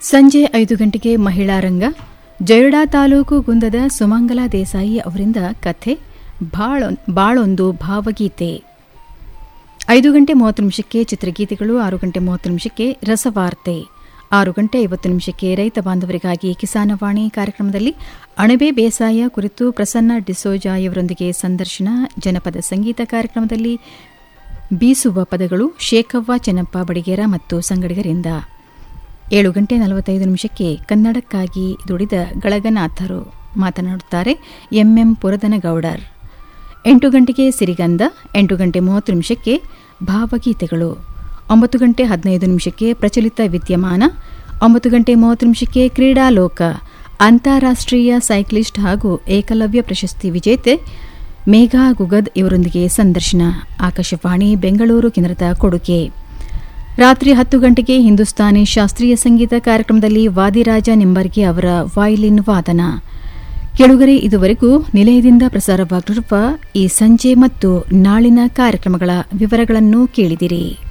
ಸಂಜೆ ಐದು ಗಂಟೆಗೆ ಮಹಿಳಾ ರಂಗ ಜಯಡಾ ತಾಲೂಕು ಗುಂದದ ಸುಮಂಗಲ ದೇಸಾಯಿ ಅವರಿಂದ ಕಥೆ ಬಾಳೊಂ- ಬಾಳೊಂದು ಭಾವಗೀತೆ ಐದು ಗಂಟೆ ಮೂವತ್ತು ನಿಮಿಷಕ್ಕೆ ಚಿತ್ರಗೀತೆಗಳು ಆರು ಗಂಟೆ ಮೂವತ್ತು ನಿಮಿಷಕ್ಕೆ ರಸವಾರ್ತೆ ಆರು ಗಂಟೆ ಐವತ್ತು ನಿಮಿಷಕ್ಕೆ ರೈತ ಬಾಂಧವರಿಗಾಗಿ ಕಿಸಾನವಾಣಿ ಕಾರ್ಯಕ್ರಮದಲ್ಲಿ ಅಣಬೆ ಬೇಸಾಯ ಕುರಿತು ಪ್ರಸನ್ನ ಡಿಸೋಜಾ ಇವರೊಂದಿಗೆ ಸಂದರ್ಶನ ಜನಪದ ಸಂಗೀತ ಕಾರ್ಯಕ್ರಮದಲ್ಲಿ ಬೀಸುವ ಪದಗಳು ಶೇಖವ್ವ ಚೆನ್ನಪ್ಪ ಬಡಿಗೇರ ಮತ್ತು ಸಂಗಡಿಗರಿಂದ ಏಳು ಗಂಟೆ ನಲವತ್ತೈದು ನಿಮಿಷಕ್ಕೆ ಕನ್ನಡಕ್ಕಾಗಿ ದುಡಿದ ಗಳಗನಾಥರು ಮಾತನಾಡುತ್ತಾರೆ ಎಂಎಂ ಪುರದನಗೌಡರ್ ಎಂಟು ಗಂಟೆಗೆ ಸಿರಿಗಂಧ ಎಂಟು ಗಂಟೆ ಮೂವತ್ತು ನಿಮಿಷಕ್ಕೆ ಭಾವಗೀತೆಗಳು ಒಂಬತ್ತು ಗಂಟೆ ಹದಿನೈದು ನಿಮಿಷಕ್ಕೆ ಪ್ರಚಲಿತ ವಿದ್ಯಮಾನ ಒಂಬತ್ತು ಗಂಟೆ ಮೂವತ್ತು ನಿಮಿಷಕ್ಕೆ ಕ್ರೀಡಾಲೋಕ ಅಂತಾರಾಷ್ಟ್ರೀಯ ಸೈಕ್ಲಿಸ್ಟ್ ಹಾಗೂ ಏಕಲವ್ಯ ಪ್ರಶಸ್ತಿ ವಿಜೇತೆ ಮೇಘಾ ಗುಗದ್ ಇವರೊಂದಿಗೆ ಸಂದರ್ಶನ ಆಕಾಶವಾಣಿ ಬೆಂಗಳೂರು ಕೇಂದ್ರದ ಕೊಡುಗೆ ರಾತ್ರಿ ಹತ್ತು ಗಂಟೆಗೆ ಹಿಂದೂಸ್ತಾನಿ ಶಾಸ್ತ್ರೀಯ ಸಂಗೀತ ಕಾರ್ಯಕ್ರಮದಲ್ಲಿ ವಾದಿರಾಜ ನಿಂಬರ್ಗಿ ಅವರ ವಯಲಿನ್ ವಾದನ ಕೆಳುಗರೆ ಇದುವರೆಗೂ ನಿಲಯದಿಂದ ಪ್ರಸಾರವಾಗಿರುವ ಈ ಸಂಜೆ ಮತ್ತು ನಾಳಿನ ಕಾರ್ಯಕ್ರಮಗಳ ವಿವರಗಳನ್ನು ಕೇಳಿದಿರಿ